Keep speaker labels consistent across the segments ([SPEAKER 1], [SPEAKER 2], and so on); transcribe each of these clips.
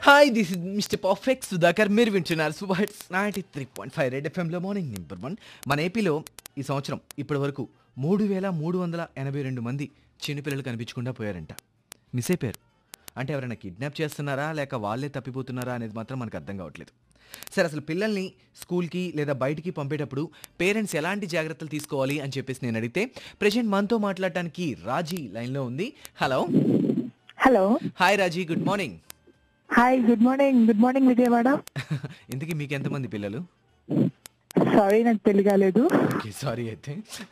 [SPEAKER 1] Hi this is Mister perfect Sudhakar మీరు వింటున్నారు super hits ninety three point five red ఎఫ్ఎంలో morning number one మన ఏపీలో ఈ సంవత్సరం ఇప్పటి వరకు మూడు వేల మూడు వందల ఎనభై రెండు మంది చిన్నపిల్లలు కనిపించకుండా పోయారంట మిస్ అయిపోయారు అంటే ఎవరైనా కిడ్నాప్ చేస్తున్నారా లేక వాళ్ళే తప్పిపోతున్నారా అనేది మాత్రం మనకు అర్థం కావట్లేదు సరే అసలు పిల్లల్ని స్కూల్కి లేదా బయటికి పంపేటప్పుడు పేరెంట్స్ ఎలాంటి జాగ్రత్తలు తీసుకోవాలి అని చెప్పేసి నేను అడిగితే ప్రెజెంట్ మనతో మాట్లాడటానికి రాజీ లైన్లో ఉంది hello
[SPEAKER 2] hello
[SPEAKER 1] hi Raji good morning
[SPEAKER 2] hi good morning good morning Vijayawada
[SPEAKER 1] ఇంతకీ మీకు ఎంతమంది పిల్లలు
[SPEAKER 2] సారీ నాకు పెళ్లి కాలేదు
[SPEAKER 1] ఓకే సారీ అయితే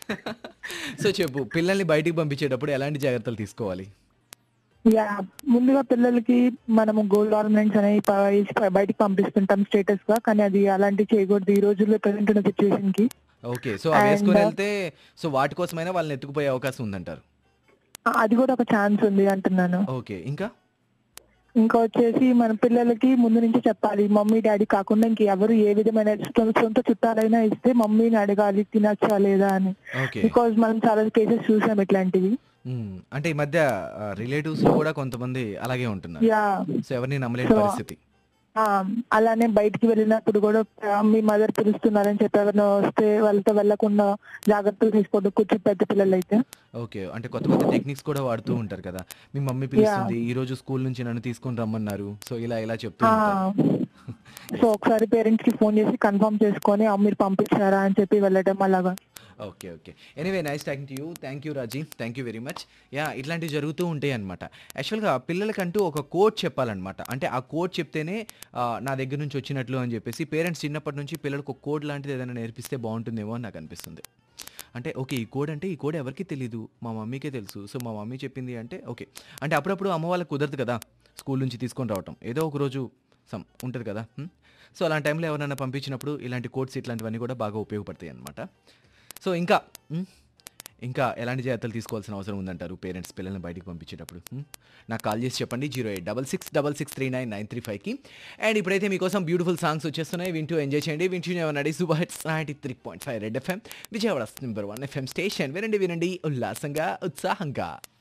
[SPEAKER 1] సో చెప్పు పిల్లల్ని బయటికి పంపించేటప్పుడు ఎలాంటి జాగ్రత్తలు తీసుకోవాలి
[SPEAKER 2] యా ముందుగా పిల్లలకి మనము గోల్డ్ ఆర్నమెంట్స్ అనేవి ప- వేసి ప- బయటికి పంపిస్తుంటాం స్టేటస్ గా కానీ అది అలాంటి చేయకూడదు ఈ రోజుల్లో ప్రెసెంట్ ఉన్న సిచ్యువేషన్ కి
[SPEAKER 1] ఓకే సో అవి
[SPEAKER 2] And,
[SPEAKER 1] వేసుకొని
[SPEAKER 2] uh,
[SPEAKER 1] వెళ్తే సో వాటి కోసమైనా వాళ్ళని ఎత్తుకుపోయే అవకాశం ఉందంటారు
[SPEAKER 2] ఆ, అది కూడా ఒక ఛాన్స్ ఉంది అంటున్నాను
[SPEAKER 1] ఓకే ఇంకా
[SPEAKER 2] ఇంకా వచ్చేసి మన పిల్లలకి ముందు నుంచి చెప్పాలి మమ్మీ డాడీ కాకుండా ఇంక ఎవరు ఏ విధమైన సొంత- సొంత చుట్టాలైనా ఇస్తే మమ్మీని అడగాలి తినచ్చా లేదా అని
[SPEAKER 1] ఓకే
[SPEAKER 2] బికాజ్ మనం చాలా కేసెస్ చూసాం ఇట్లాంటివి
[SPEAKER 1] మ్మ్. అంటే ఈ మధ్య రిలేటివ్స్ లో కూడా కొంతమంది అలాగే ఉంటున్నారు
[SPEAKER 2] యా
[SPEAKER 1] సో ఎవరిని నమ్మలేని
[SPEAKER 2] So,
[SPEAKER 1] పరిస్థితి
[SPEAKER 2] ఆ, అలానే బయటికి వెళ్ళినప్పుడు కూడా ఆ, మీ మదర్ పిలుస్తున్నారని చెప్పి ఎవరైనా వస్తే వాళ్ళతో వెళ్లకుండా జాగ్రత్తలు తీసుకోవడం కూర్చో పెద్ద పిల్లలు అయితే
[SPEAKER 1] ఓకే అంటే కొత్త కొత్త టెక్నిక్స్ కూడా వాడుతూ ఉంటారు కదా మీ మమ్మీ పిలుస్తుంది ఈ రోజు స్కూల్ నుంచి నన్ను తీసుకొని రమ్మన్నారు సో ఇలా ఇలా చెప్తూ ఉంటారు
[SPEAKER 2] సో ఒకసారి పేరెంట్స్ కి ఫోన్ చేసి కన్ఫర్మ్ చేసుకొని "ఆ, మీరు పంపించారా అని చెప్పి వెళ్ళడం అలాగా
[SPEAKER 1] okay okay anyway nice thank you thank you Raji thank you very much yeah ఇట్లాంటివి జరుగుతూ ఉంటాయి అనమాట యాక్చువల్గా పిల్లలకంటూ ఒక కోడ్ చెప్పాలన్నమాట అంటే ఆ కోడ్ చెప్తేనే ఆ, నా దగ్గర నుంచి వచ్చినట్లు అని చెప్పేసి పేరెంట్స్ చిన్నప్పటి నుంచి పిల్లలకు ఒక కోడ్ లాంటిది ఏదైనా నేర్పిస్తే బాగుంటుందేమో అని నాకు అనిపిస్తుంది అంటే ఓకే ఈ కోడ్ అంటే ఈ కోడ్ ఎవరికి తెలియదు మా మమ్మీకే తెలుసు సో మా మమ్మీ చెప్పింది అంటే ఓకే అంటే అప్పుడప్పుడు అమ్మ వాళ్ళకి కుదరదు కదా స్కూల్ నుంచి తీసుకొని రావటం ఏదో ఒక రోజు సమ్ ఉంటుంది కదా హ్మ్? సో అలాంటి టైంలో ఎవరైనా పంపించినప్పుడు ఇలాంటి కోడ్స్ ఇట్లాంటివన్నీ కూడా బాగా ఉపయోగపడతాయి అన్నమాట సో ఇంకా మ్, ఇంకా ఎలాంటి జాగ్రత్తలు తీసుకోవాల్సిన అవసరం ఉందంటారు పేరెంట్స్ పిల్లల్ని బయటికి పంపించేటప్పుడు మ్? నాకు కాల్ చేసి చెప్పండి zero eight double six double six three nine nine three ఫైవ్కి అండ్ ఇప్పుడైతే మీకోసం బ్యూటిఫుల్ సాంగ్స్ వచ్చేస్తున్నాయి వింటూ ఎంజాయ్ చేయండి వింటూ ఏమన్నాడు super hits ninety three point five red FM Vijayawada number one FM station వినండి వినండి ఉల్లాసంగా ఉత్సాహంగా